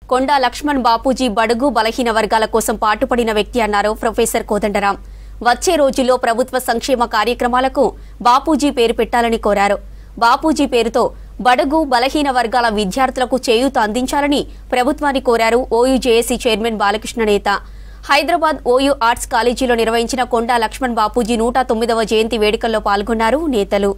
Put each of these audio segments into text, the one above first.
కొండా లక్ష్మణ్ బాపూజీ బడుగు బలహీన వర్గాల కోసం పాటుపడిన వ్యక్తి అన్నారు ప్రొఫెసర్ కోదండరాం వచ్చే రోజుల్లో ప్రభుత్వ సంక్షేమ కార్యక్రమాలకు బాపూజీ పేరు పెట్టాలని కోరారు బాపూజీ పేరుతో బడుగు బలహీన వర్గాల విద్యార్థులకు చేయూత అందించాలని ప్రభుత్వాన్ని కోరారు ఓయూ జేఏసీ చైర్మన్ బాలకృష్ణ నేత హైదరాబాద్ ఓయూ ఆర్ట్స్ కాలేజీలో నిర్వహించిన కొండా లక్ష్మణ్ బాపూజీ నూట తొమ్మిదవ జయంతి వేడుకల్లో పాల్గొన్నారు నేతలు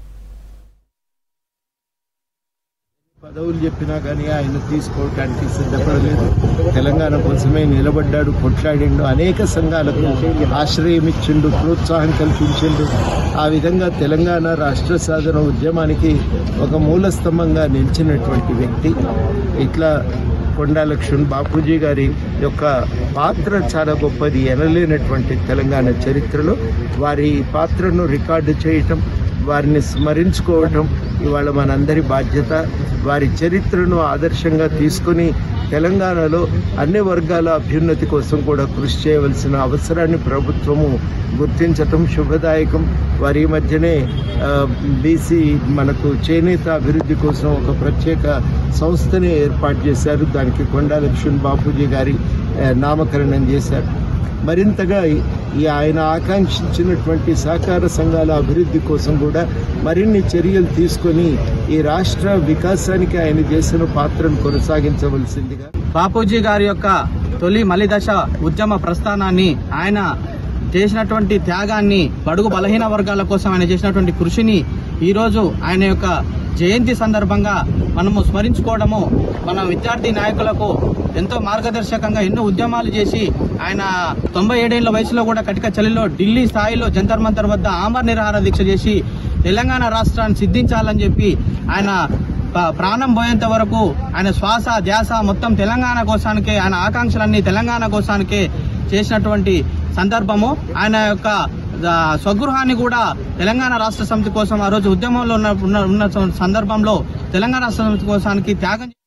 పదవులు చెప్పినా కానీ ఆయన తీసుకోవడానికి సిద్ధపడలేదు తెలంగాణ కోసమే నిలబడ్డాడు కొట్లాడిండు అనేక సంఘాలకు ఆశ్రయం ఇచ్చిండు ప్రోత్సాహం కల్పించిండు ఆ విధంగా తెలంగాణ రాష్ట్ర సాధన ఉద్యమానికి ఒక మూల స్తంభంగా నిలిచినటువంటి వ్యక్తి ఇట్లా కొండా లక్ష్మణ్ బాపూజీ గారి యొక్క పాత్ర చాలా గొప్పది ఎనలేనటువంటి తెలంగాణ చరిత్రలో వారి పాత్రను రికార్డు చేయటం వారిని స్మరించుకోవటం ఇవాళ మనందరి బాధ్యత వారి చరిత్రను ఆదర్శంగా తీసుకుని తెలంగాణలో అన్ని వర్గాల అభ్యున్నతి కోసం కూడా కృషి చేయవలసిన అవసరాన్ని ప్రభుత్వము గుర్తించటం శుభదాయకం వారి మధ్యనే బీసీ మనకు చేనేత అభివృద్ధి కోసం ఒక ప్రత్యేక సంస్థని ఏర్పాటు చేశారు దానికి కొండా లక్ష్మణ్ బాపూజీ గారి ఆ, నామకరణం చేశారు మరింతగా ఈ ఆయన ఆకాంక్షించినటువంటి సహకార సంఘాల అభివృద్ధి కోసం కూడా మరిన్ని చర్యలు తీసుకొని ఈ రాష్ట్ర వికాసానికి ఆయన చేసిన పాత్రను కొనసాగించవలసిందిగా బాపూజీ గారి యొక్క తొలి మలిదశ ఉద్యమ ప్రస్థానాన్ని ఆయన చేసినటువంటి త్యాగాన్ని బడుగు బలహీన వర్గాల కోసం ఆయన చేసినటువంటి కృషిని ఈరోజు ఆయన యొక్క జయంతి సందర్భంగా మనము స్మరించుకోవడము మన విద్యార్థి నాయకులకు ఎంతో మార్గదర్శకంగా ఎన్నో ఉద్యమాలు చేసి ఆయన తొంభై ఏడేళ్ల వయసులో కూడా కటిక చలిలో ఢిల్లీ స్థాయిలో జంతర్ మంతర్ వద్ద ఆమర నిరాహార దీక్ష చేసి తెలంగాణ రాష్ట్రాన్ని సిద్ధించాలని చెప్పి ఆయన ప- ప్రాణం పోయేంత వరకు ఆయన శ్వాస ధ్యాస మొత్తం తెలంగాణ కోసానికే ఆయన ఆకాంక్షలన్నీ తెలంగాణ కోసానికే చేసినటువంటి సందర్భము ఆయన యొక్క ఆ, స్వగృహాన్ని కూడా తెలంగాణ రాష్ట్ర సమితి కోసం ఆ రోజు ఉద్యమంలో ఉన్న ఉన్న- ఉన్న సందర్భంలో తెలంగాణ రాష్ట్ర సమితి కోసానికి త్యాగం